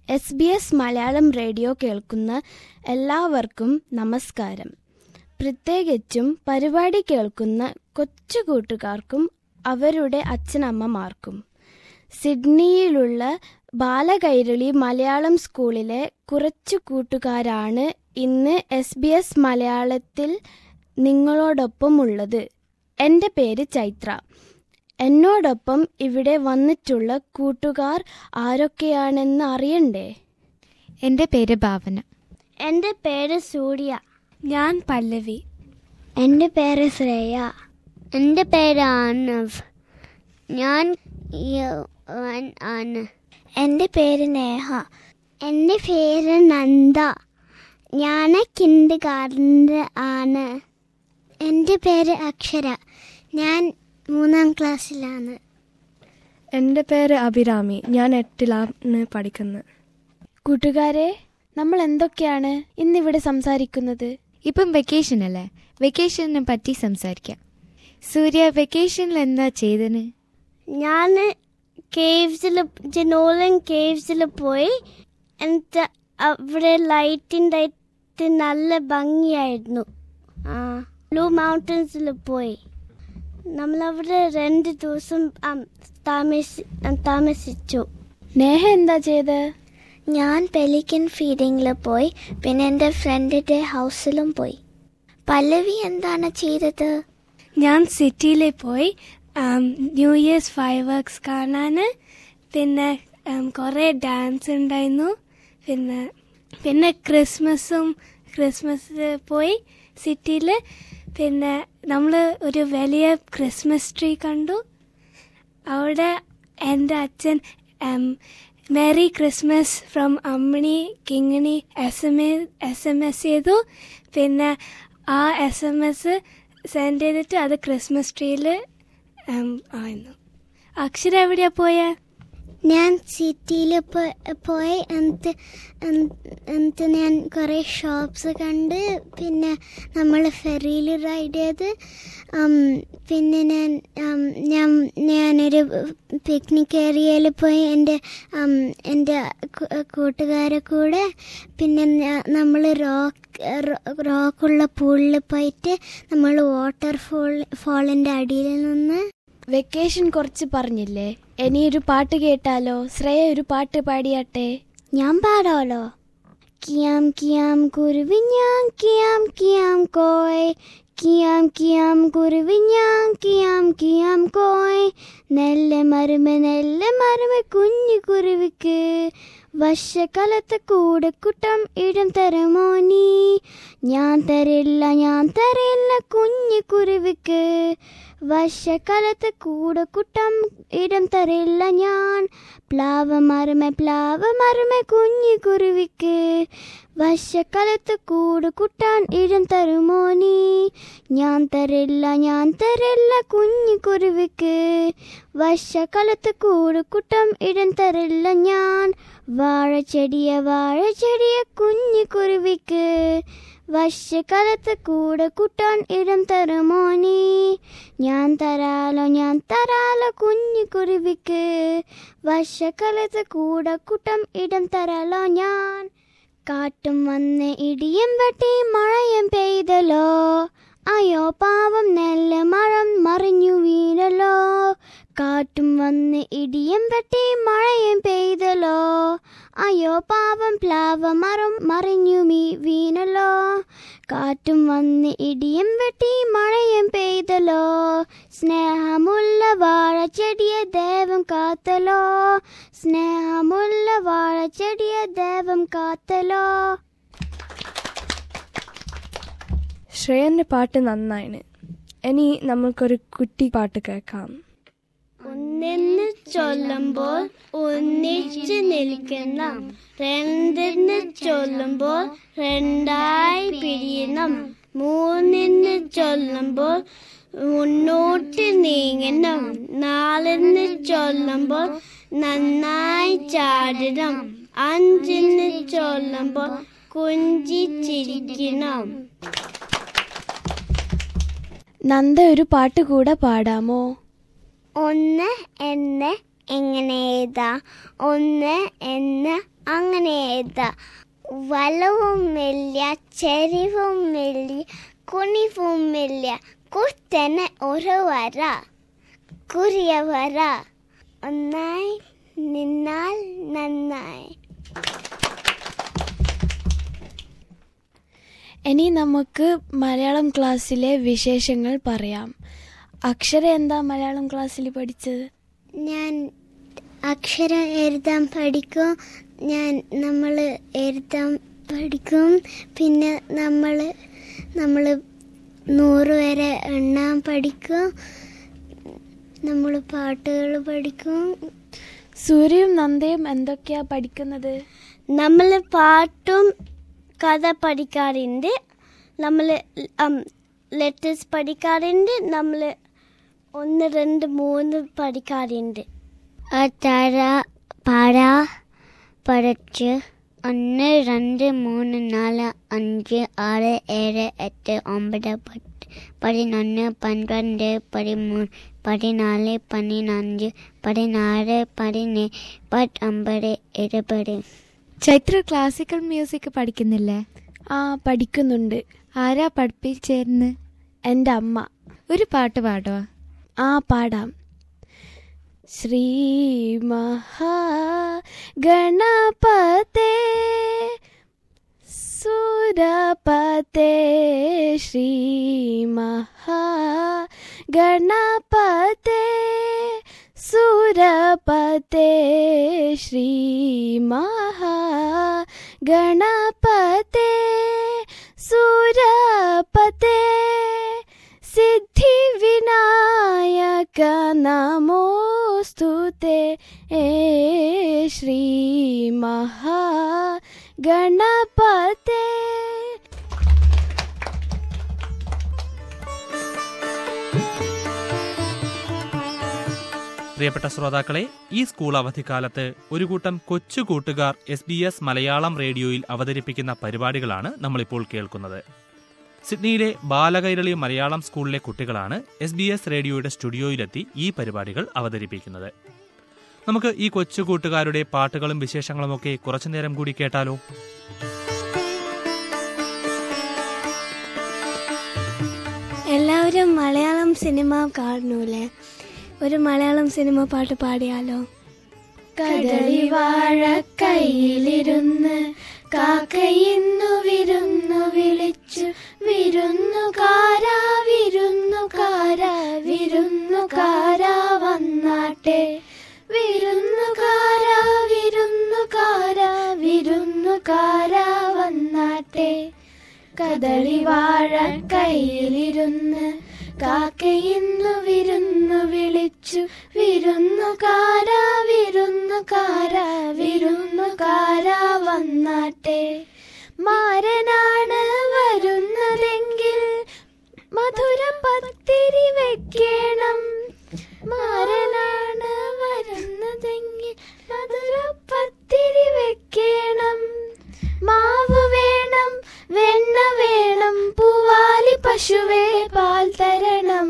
S B S Malayalam radio കേൾക്കുന്ന എല്ലാവർക്കും നമസ്കാരം പ്രത്യേകിച്ചും പരിപാടി കേൾക്കുന്ന കൊച്ചു കൂട്ടുകാർക്കും അവരുടെ അച്ഛനമ്മമാർക്കും സിഡ്നിയിലുള്ള ബാലകൈരളി മലയാളം സ്കൂളിലെ കുറച്ചു കൂട്ടുകാരാണ് ഇന്ന് എസ് ബി എസ് മലയാളത്തിൽ നിങ്ങളോടൊപ്പം ഉള്ളത് എൻ്റെ പേര് ചൈത്ര എന്നോടൊപ്പം ഇവിടെ വന്നിട്ടുള്ള കൂട്ടുകാർ ആരൊക്കെയാണെന്ന് അറിയണ്ടേ എൻ്റെ പേര് ഭാവന എൻ്റെ പേര് സൂര്യ ഞാൻ പല്ലവി എൻ്റെ പേര് ശ്രേയ എൻ്റെ പേര് ആനവ് ഞാൻ യവൻ ആണ് എൻ്റെ പേര് നേഹ എൻ്റെ പേര് നന്ദ ഞാൻ കിൻഡ് ഗാർഡൻ്റെ ആണ് എൻ്റെ പേര് അക്ഷര ഞാൻ മൂന്നാം ക്ലാസ്സിലാണ് എൻ്റെ പേര് അഭിരാമി ഞാൻ എട്ടിലാണ് പഠിക്കുന്നത് കൂട്ടുകാരെ നമ്മൾ എന്തൊക്കെയാണ് ഇന്നിവിടെ സംസാരിക്കുന്നത് ഇപ്പം വെക്കേഷൻ അല്ലേ വെക്കേഷനെ പറ്റി സംസാരിക്കാം സൂര്യ വെക്കേഷനിൽ എന്താ ചെയ്തത് ഞാൻ കേവ്സിൽ ജനോലൻ കേവ്സിൽ പോയി എന്നിട്ട് അവിടെ ലൈറ്റിൻ്റെ ആയിട്ട് നല്ല ഭംഗിയായിരുന്നു ആ ബ്ലൂ മൗണ്ടൻസിൽ പോയി നമ്മളവിടെ രണ്ട് ദിവസം ആം, താമസി താമസിച്ചു നേഹ എന്താ ചെയ്ത് ഞാൻ പെലിക്കൻ ഫീഡിങ്ങിൽ പോയി പിന്നെ എൻ്റെ ഫ്രണ്ടിൻ്റെ ഹൗസിലും പോയി പല്ലവി എന്താണ് ചെയ്തത് ഞാൻ സിറ്റിയിൽ പോയി um, New Year's fireworks കാണാൻ പിന്നെ ആം, കുറേ ഡാൻസ് ഉണ്ടായിരുന്നു പിന്നെ പിന്നെ ക്രിസ്മസും ക്രിസ്മസ് പോയി സിറ്റിയിൽ പിന്നെ നമ്മൾ ഒരു വലിയ ക്രിസ്മസ് ട്രീ കണ്ടു അവിടെ എൻ്റെ അച്ഛൻ Merry Christmas from Ammini Kingini S M S M S ചെയ്തു പിന്നെ ആ എസ് എം എസ് സെൻഡ് ചെയ്തിട്ട് അത് ക്രിസ്മസ് ട്രീയിൽ ആയിരുന്നു അക്ഷര എവിടെയാ പോയേ ഞാൻ സിറ്റിയിൽ പോയി എന്നിട്ട് എന്നിട്ട് ഞാൻ കുറേ ഷോപ്സ് കണ്ട് പിന്നെ നമ്മൾ ഫെറിയിൽ റൈഡ് ചെയ്ത് ഉം, പിന്നെ ഞാൻ ഉം, ഞാൻ ഞാനൊരു പിക്നിക് ഏരിയയിൽ പോയി എൻ്റെ ഉം, എൻ്റെ കൂ- കൂട്ടുകാരെ കൂടെ പിന്നെ നമ്മൾ റോക്ക് റോക്കുള്ള പൂളിൽ പോയിട്ട് നമ്മൾ വാട്ടർ ഫോൾ ഫോളിൻ്റെ അടിയിൽ നിന്ന് വെക്കേഷൻ കുറച്ച് പറഞ്ഞില്ലേ ഇനി ഒരു പാട്ട് കേട്ടാലോ ശ്രേയ ഒരു പാട്ട് പാടിയാട്ടെ ഞാൻ പാടാലോ കിയാം കിയാം കുരുവിഞ്ഞാം കിയാം കിയാം കോയ് കിയാം കിയാം കുരുവിഞ്ഞാം കിയാം കിയാം കോയ് നെല്ല് മരുമ നെല്ല് മരുമ കുഞ്ഞു കുരുവിക്ക് വർഷക്കാലത്ത് കൂടെ കുട്ടം ഇടം തരമോ നീ ഞാൻ തരില്ല ഞാൻ തരില്ല കുഞ്ഞു കുരുവിക്ക് വർഷക്കാലത്ത് കൂടെ കുട്ടം ഇടം തരില്ല ഞാൻ പ്ലാവ് മരമ പ്ലാവ് മരമ കുഞ്ഞു കുരുവിക്ക് വർഷക്കാലത്ത് കൂട് കുട്ടാൻ ഇടം തരുമോ നീ ഞാൻ തരില്ല ഞാൻ തരില്ല കുഞ്ഞു കുരുവിക്ക് വർഷക്കാലത്ത് കൂട് കുട്ടം ഇടം തരില്ല ഞാൻ വാഴച്ചെടിയ വാഴച്ചെടിയ കുഞ്ഞു കുരുവിക്ക് വർഷക്കാലത്ത് കൂടെ കുട്ടാൻ ഇടം തരുമോ നീ ഞാൻ തരാലോ ഞാൻ തരാലോ കുഞ്ഞു കുരുവിക്ക് വർഷക്കാലത്ത് കൂടെ കുട്ടം ഇടം തരാലോ ഞാൻ കാറ്റും വന്ന് ഇടിയും വെട്ടി മഴയും പെയ്തല്ലോ അയ്യോ പാവം നെല്ല് മഴം മറിഞ്ഞു വീണല്ലോ കാറ്റും വന്ന് ഇടിയും വെട്ടി മഴയും പെയ്തല്ലോ അയ്യോ പാവം പ്ലാവ മരം മറിഞ്ഞു മീ വീണല്ലോ കാറ്റും വന്ന് ഇടിയും വെട്ടി മഴയും പെയ്തല്ലോ സ്നേഹമുള്ള വാഴച്ചെടിയെ ദേവം കാത്തലോ സ്നേഹമുള്ള വാഴച്ചെടിയെ ദേവം കാത്തലോ ശ്രേയന്റെ പാട്ട് നന്നായിന് ഇനി നമ്മൾക്കൊരു കുട്ടി പാട്ട് കേൾക്കാം ഒന്നെന്ന് ചൊല്ലുമ്പോൾ ഒന്നിച്ച് നിൽക്കണം രണ്ടെന്ന് ചൊല്ലുമ്പോൾ രണ്ടായി പിരിയണം മൂന്നെന്ന് ചൊല്ലുമ്പോൾ മുന്നോട്ട് നീങ്ങണം നാലെന്ന് ചൊല്ലുമ്പോൾ നന്നായി ചാടണം അഞ്ചെന്ന് ചൊല്ലുമ്പോൾ കുഞ്ചിച്ചിരിക്കണം നന്ദ ഒരു പാട്ട് കൂടെ പാടാമോ ഒന്ന് എന്ന് എങ്ങനെ എഴുതാം ഒന്ന് എന്ന് അങ്ങനെ എഴുതാം വലവുമില്ല ചെരിവുമില്ല കുണിവുമില്ല കുത്തനെ ഒരു വര കുറിയ വര ഒന്നായി നിന്നാൽ നന്നായി ഇനി നമുക്ക് മലയാളം ക്ലാസ്സിലെ വിശേഷങ്ങൾ പറയാം അക്ഷര എന്താ മലയാളം ക്ലാസ്സിൽ പഠിച്ചത് ഞാൻ അക്ഷരം എഴുതാൻ പഠിക്കും ഞാൻ നമ്മൾ എഴുതാൻ പഠിക്കും പിന്നെ നമ്മൾ നമ്മൾ നൂറ് വരെ എണ്ണാൻ പഠിക്കും നമ്മൾ പാട്ടുകൾ പഠിക്കും സൂര്യയും നന്ദയും എന്തൊക്കെയാ പഠിക്കുന്നത് നമ്മൾ പാട്ടും കഥ പഠിക്കാറുണ്ട് നമ്മൾ ലെറ്റേഴ്സ് പഠിക്കാറുണ്ട് നമ്മൾ ഒന്ന് രണ്ട് മൂന്ന് പഠിക്കാറുണ്ട് തര പാട പഠിച്ച് ഒന്ന് രണ്ട് മൂന്ന് നാല് അഞ്ച് ആറ് ഏഴ് എട്ട് ഒമ്പത് പത്ത് പതിനൊന്ന് പന്ത്രണ്ട് പതിമൂന്ന് പതിനാല് പതിനഞ്ച് പതിനാറ് പതിനേഴ് പത്തൊമ്പത് ഇരുപത് ചൈത്ര ക്ലാസിക്കൽ മ്യൂസിക് പഠിക്കുന്നില്ലേ ആ പഠിക്കുന്നുണ്ട് ആരാ പഠിപ്പിച്ചേരുന്ന് എൻ്റെ അമ്മ ഒരു പാട്ട് പാടുവാ ആ പാടാം ശ്രീ മഹാഗണപതേ സുരപതേ ശ്രീ മഹാഗണപതേ സുരപതേ ശ്രീ മഹാഗണപതേ സുരപതേ सिद्धिविनायक नमोऽस्तु ते ए श्रीमहागणपते പ്രിയപ്പെട്ട ശ്രോതാക്കളെ ഈ സ്കൂൾ അവധിക്കാലത്ത് ഒരു കൂട്ടം കൊച്ചു കൂട്ടുകാർ എസ് ബി എസ് മലയാളം റേഡിയോയിൽ അവതരിപ്പിക്കുന്ന പരിപാടികളാണ് നമ്മളിപ്പോൾ കേൾക്കുന്നത് സിഡ്നിയിലെ ബാലകൈരളി മലയാളം സ്കൂളിലെ കുട്ടികളാണ് എസ് ബി എസ് റേഡിയോയുടെ സ്റ്റുഡിയോയിലെത്തി ഈ പരിപാടികൾ അവതരിപ്പിക്കുന്നത് നമുക്ക് ഈ കൊച്ചു കൂട്ടുകാരുടെ പാട്ടുകളും വിശേഷങ്ങളുമൊക്കെ കുറച്ചുനേരം കൂടി കേട്ടാലോ എല്ലാവരും മലയാളം സിനിമ കാണൂലേ ഒരു മലയാളം സിനിമ പാട്ട് പാടിയാലോ കദളി വാഴ കയ്യിലിരുന്ന് കാക്കയിന്നു വിരുന്നു വിളിച്ചു വിരുന്നുകാരാ വിരുന്നുകാരാ വിരുന്നുകാരാ വന്നാട്ടെ വിരുന്നുകാരാ വിരുന്നുകാരാ വിരുന്നുകാരാ വന്നാട്ടെ കദളി വാഴ കയ്യിലിരുന്ന് കാക്കയിന്നു വിരുന്നു വിളിച്ചു വിരുന്നുകാരാ വിരുന്നുകാരാ വിരുന്നുകാരാ വന്നാട്ടെ മാരനാണ് വരുന്നതെങ്കിൽ മധുര പത്തിരി വെക്കണം മാരനാണ് വരുന്നതെങ്കിൽ മധുര പത്തിരി വെക്കണം മാവ് വേണം വെണ്ണ വേണം പൂവാലി പശുവേ പാൽ തരണം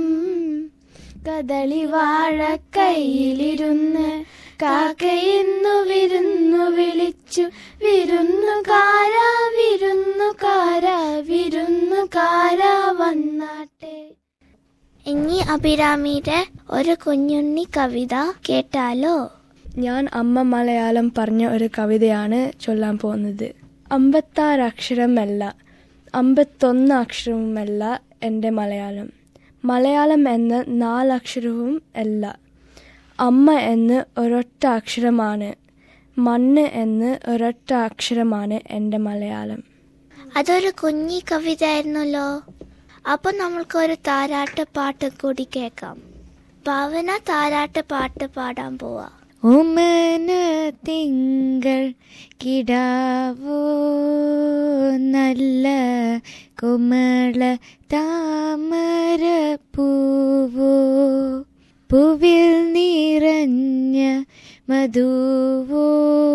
കദളി വാഴ കയ്യിലിരുന്ന് കാക്കയിന്നു വിരുന്നു വിളിച്ചു വിരുന്നുകാരാ വിരുന്നുകാരാ വിരുന്നുകാരാ വന്നാട്ടെ ഇനി അഭിരാമിയുടെ ഒരു കുഞ്ഞുണ്ണി കവിത കേട്ടാലോ ഞാൻ അമ്മ മലയാളം പറഞ്ഞ ഒരു കവിതയാണ് ചൊല്ലാൻ പോകുന്നത് അമ്പത്താറ് അക്ഷരമല്ല അമ്പത്തൊന്ന് അക്ഷരവുമല്ല എൻ്റെ മലയാളം മലയാളം എന്ന നാലക്ഷരവും അല്ല അമ്മ എന്ന് ഒരൊറ്റ അക്ഷരമാണ് മണ്ണ് എന്ന് ഒരൊറ്റ അക്ഷരമാണ് എൻ്റെ മലയാളം അതൊരു കുഞ്ഞി കവിത ആയിരുന്നല്ലോ അപ്പൊ നമ്മൾക്ക് ഒരു താരാട്ട് പാട്ട് കൂടി കേൾക്കാം ഭാവന താരാട്ട് പാട്ട് പാടാൻ പോവാ ഓമന തിങ്കൾ കിടാവോ നല്ല കുമള താമര പൂവോ പൂവിൽ നിറഞ്ഞ മധുവോ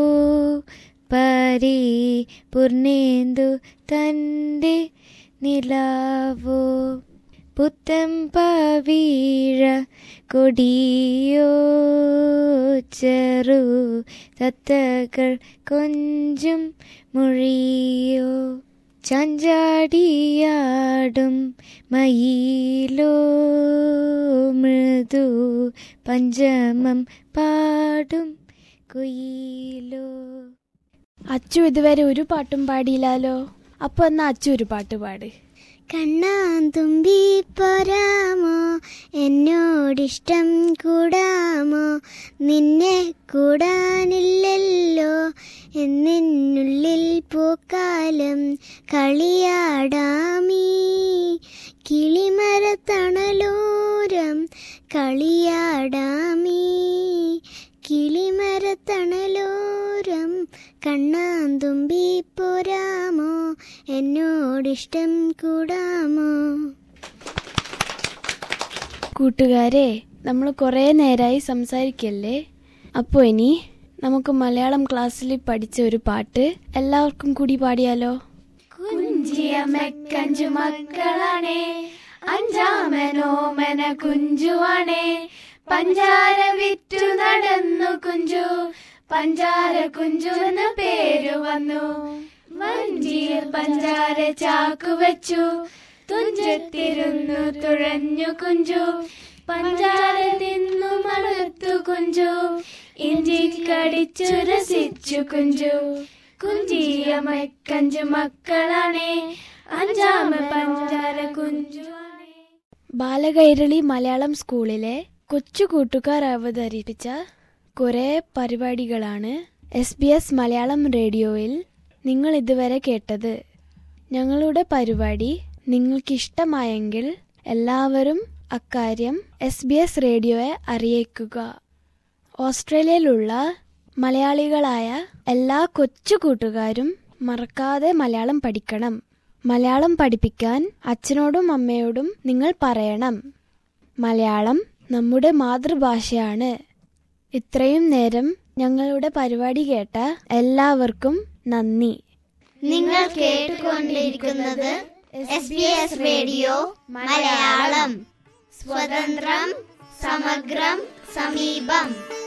പരി പൂർണേന്ദു തൻ്റെ നിലാവോ പുത്തം പവീഴ കൊടിയോ ചെറു തത്തകൾ കൊഞ്ചും മൊഴിയോ ചാഞ്ചാടിയാടും മയിലോ മൃദു പഞ്ചമം പാടും കുയിലോ അച്ചു ഇതുവരെ ഒരു പാട്ടും പാടിയില്ലാലോ അപ്പൊ എന്നാ അച്ചു ഒരു പാട്ട് പാട് കണ്ണാന്തുമ്പി പോരാമോ എന്നോടിഷ്ടം കൂടാമോ നിന്നെ കൂടാനില്ലല്ലോ എന്നുള്ളിൽ പൂക്കാലം കളിയാടാമീ കിളിമരത്തണലോരം കളിയാടാമീ കിളിമരത്തണലോരം കണ്ണാന്തുമ്പി പോരാമോ എന്നോടിഷ്ടം കൂടാമോ കൂട്ടുകാരെ നമ്മൾ കുറേ നേരമായി സംസാരിക്കല്ലേ അപ്പോൾ ഇനി നമുക്ക് മലയാളം ക്ലാസ്സിൽ പഠിച്ച ഒരു പാട്ട് എല്ലാവർക്കും കൂടി പാടിയാലോ കുഞ്ചിയമ്മക്കഞ്ചു മക്കളാണേ അഞ്ചാമനോമന കുഞ്ചുവാണേ പഞ്ചാര വിറ്റു നടന്നു കുഞ്ചു പഞ്ചാര കുഞ്ചു എന്ന പേര് വന്നു വഞ്ചിയിൽ പഞ്ചാര ചാക്കു വെച്ചു തുഞ്ചത്തിരുന്നു തുഴഞ്ഞു കുഞ്ചു പഞ്ചാര തിന്നു മടുത്തു കുഞ്ചു ഇഞ്ചി കടിച്ചു രസിച്ചു കുഞ്ചു കുഞ്ചിയമ്മക്കഞ്ചു മക്കളാണേ അഞ്ചാമ പഞ്ചാര കുഞ്ചുവാണേ ബാലകൈരളി മലയാളം സ്കൂളിലെ കൊച്ചു കൂട്ടുകാർ അവതരിപ്പിച്ച കുറെ പരിപാടികളാണ് എസ് ബി എസ് മലയാളം റേഡിയോയിൽ നിങ്ങൾ ഇതുവരെ കേട്ടത് ഞങ്ങളുടെ പരിപാടി നിങ്ങൾക്കിഷ്ടമായെങ്കിൽ എല്ലാവരും അക്കാര്യം എസ് ബി എസ് റേഡിയോയെ അറിയിക്കുക ഓസ്ട്രേലിയയിലുള്ള മലയാളികളായ എല്ലാ കൊച്ചു കൂട്ടുകാരും മറക്കാതെ മലയാളം പഠിക്കണം മലയാളം പഠിപ്പിക്കാൻ അച്ഛനോടും അമ്മയോടും നിങ്ങൾ പറയണം മലയാളം നമ്മുടെ മാതൃഭാഷയാണ് ഇത്രയും നേരം ഞങ്ങളുടെ പരിപാടി കേട്ട എല്ലാവർക്കും നന്ദി നിങ്ങൾ കേട്ടുകൊണ്ടിരിക്കുന്നത് S B S radio Malayalam സ്വതന്ത്രം സമഗ്രം സമീപം